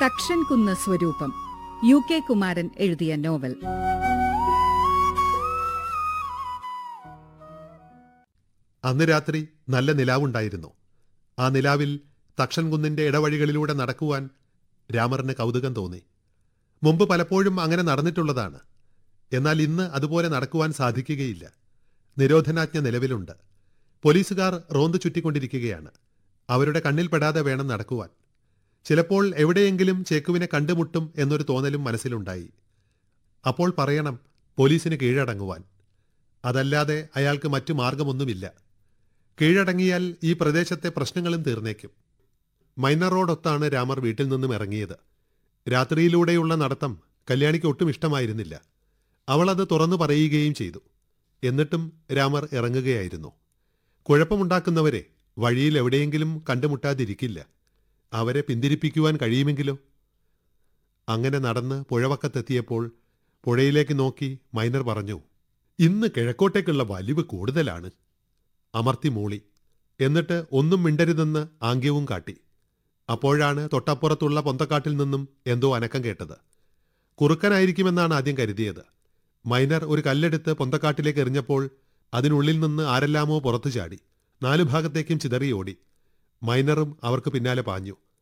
തക്ഷൻ കുന്ന് സ്വരൂപം U K Kumaran എഴുതിയ നോവൽ അന്ന് രാത്രി നല്ല നിലാവുണ്ടായിരുന്നു ആ നിലാവിൽ തക്ഷൻ കുന്നിന്റെ ഇടവഴികളിലൂടെ നടക്കുവാൻ രാമറിന് കൗതുകം തോന്നി മുമ്പ് പലപ്പോഴും അങ്ങനെ നടന്നിട്ടുള്ളതാണ് എന്നാൽ ഇന്ന് അതുപോലെ നടക്കുവാൻ സാധിക്കുകയില്ല നിരോധനാജ്ഞ നിലവിലുണ്ട് പോലീസുകാർ റോന്ത് ചുറ്റിക്കൊണ്ടിരിക്കുകയാണ് അവരുടെ കണ്ണിൽപ്പെടാതെ വേണം നടക്കുവാൻ ചിലപ്പോൾ എവിടെയെങ്കിലും ചേക്കുവിനെ കണ്ടുമുട്ടും എന്നൊരു തോന്നലും മനസ്സിലുണ്ടായി അപ്പോൾ പറയണം പോലീസിന് കീഴടങ്ങുവാൻ അതല്ലാതെ അയാൾക്ക് മറ്റു മാർഗമൊന്നുമില്ല കീഴടങ്ങിയാൽ ഈ പ്രദേശത്തെ പ്രശ്നങ്ങളും തീർന്നേക്കും മൈനർ റോഡൊത്താണ് രാമർ വീട്ടിൽ നിന്നും ഇറങ്ങിയത് രാത്രിയിലൂടെയുള്ള നടത്തം കല്യാണിക്ക് ഒട്ടും ഇഷ്ടമായിരുന്നില്ല അവൾ അത് തുറന്നു പറയുകയും ചെയ്തു എന്നിട്ടും രാമർ ഇറങ്ങുകയായിരുന്നു കുഴപ്പമുണ്ടാക്കുന്നവരെ വഴിയിൽ എവിടെയെങ്കിലും കണ്ടുമുട്ടാതിരിക്കില്ല അവരെ പിന്തിരിപ്പിക്കുവാൻ കഴിയുമെങ്കിലോ അങ്ങനെ നടന്ന് പുഴവക്കത്തെത്തിയപ്പോൾ പുഴയിലേക്ക് നോക്കി മൈനർ പറഞ്ഞു ഇന്ന് കിഴക്കോട്ടേക്കുള്ള വലിവ് കൂടുതലാണ് അമർത്തി മൂളി എന്നിട്ട് ഒന്നും മിണ്ടരുതെന്ന് ആംഗ്യവും കാട്ടി അപ്പോഴാണ് തൊട്ടപ്പുറത്തുള്ള പൊന്തക്കാട്ടിൽ നിന്നും എന്തോ അനക്കം കേട്ടത് കുറുക്കനായിരിക്കുമെന്നാണ് ആദ്യം കരുതിയത് മൈനർ ഒരു കല്ലെടുത്ത് പൊന്തക്കാട്ടിലേക്ക് എറിഞ്ഞപ്പോൾ അതിനുള്ളിൽ നിന്ന് ആരെല്ലാമോ പുറത്തു ചാടി നാലു ഭാഗത്തേക്കും ചിതറി ഓടി മൈനറും അവർക്ക് പിന്നാലെ പാഞ്ഞു